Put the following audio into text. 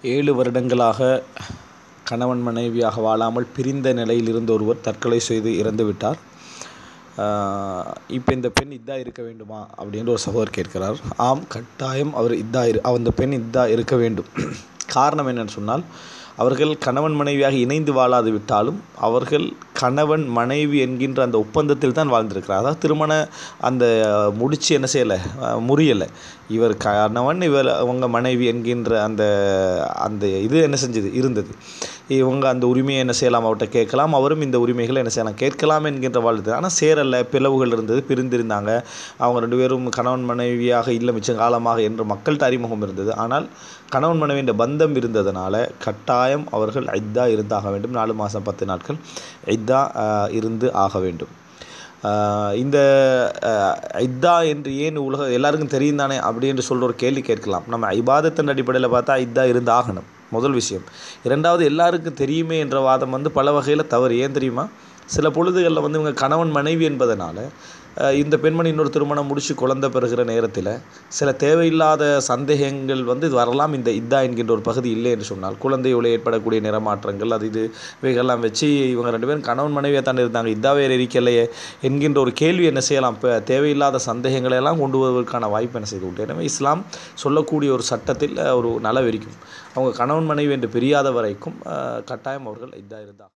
ஏழு வருடங்களாக கணவன் மனைவியாக வாழாமல் பிரிந்த நிலையில் இருந்த ஒருவர் தற்கொலை செய்து இறந்து விட்டார் இப்போ இந்த பெண் இதா இருக்க வேண்டுமா அப்படின்ற ஒரு சகோதரர் கேட்கிறார் ஆம் கட்டாயம் அவர் இதா இரு அந்த பெண் இதா இருக்க வேண்டும் காரணம் என்னன்னு சொன்னால் அவர்கள் கணவன் மனைவியாக இணைந்து வாழாது விட்டாலும் அவர்கள் கணவன் மனைவி என்கின்ற அந்த ஒப்பந்தத்தில் தான் வாழ்ந்திருக்கிறார் அதாவது திருமண அந்த முடிச்சு என்ன செய்யலை முறியலை இவர் கணவன் இவர் அவங்க மனைவி என்கின்ற அந்த அந்த இது என்ன செஞ்சது இருந்தது இவங்க அந்த உரிமையை என்ன செய்யலாம் அவர்கிட்ட கேட்கலாம் அவரும் இந்த உரிமைகளை என்ன செய்யலாம் கேட்கலாம் என்கின்ற வாழ்த்து ஆனால் சேரலை பிளவுகள் இருந்தது பிரிந்திருந்தாங்க அவங்க ரெண்டு பேரும் கணவன் மனைவியாக இல்லை மிச்சம் காலமாக என்ற மக்கள்கிட்ட அறிமுகம் இருந்தது ஆனால் கணவன் மனைவியின் பந்தம் இருந்ததுனால கட்டாயம் அவர்கள் ஐத்தா இருந்தாக வேண்டும் நாலு மாதம் பத்து நாட்கள் ஐத்தா இருந்து ஆக வேண்டும் இந்த ஐத்தா என்று ஏன் உலக எல்லாருக்கும் தெரியும் தானே அப்படி என்று சொல்கிற ஒரு கேள்வி கேட்கலாம் நம்ம ஐபாதத்தின் அடிப்படையில் பார்த்தா ஐத்தா இருந்து ஆகணும் முதல் விஷயம் இரண்டாவது எல்லாருக்கும் தெரியுமே என்ற வாதம் வந்து பல வகையில் தவறு ஏன் தெரியுமா சில பொழுதுகளில் வந்து இவங்க கணவன் மனைவி என்பதனால இந்த பெண்மணி இன்னொரு திருமணம் முடித்து குழந்தை பெறுகிற நேரத்தில் சில தேவையில்லாத சந்தேகங்கள் வந்து இது வரலாம் இந்த இதா என்கின்ற ஒரு பகுதி இல்லை என்று சொன்னால் குழந்தையோட ஏற்படக்கூடிய நிறமாற்றங்கள் அது இது இவைகள்லாம் வச்சு இவங்க ரெண்டு பேரும் கணவன் மனைவியாக தான் இருந்தாங்க இதா வேறு இருக்கலையே என்கின்ற ஒரு கேள்வி என்ன செய்யலாம் இப்போ தேவையில்லாத சந்தேகங்களை எல்லாம் கொண்டு வருவதற்கான வாய்ப்பு என்ன செய்து உண்டு எனவே இஸ்லாம் சொல்லக்கூடிய ஒரு சட்டத்தில் ஒரு நலவெறிக்கும் அவங்க கணவன் மனைவி என்று பிரியாத வரைக்கும் கட்டாயம் அவர்கள் இதா இருந்தாங்க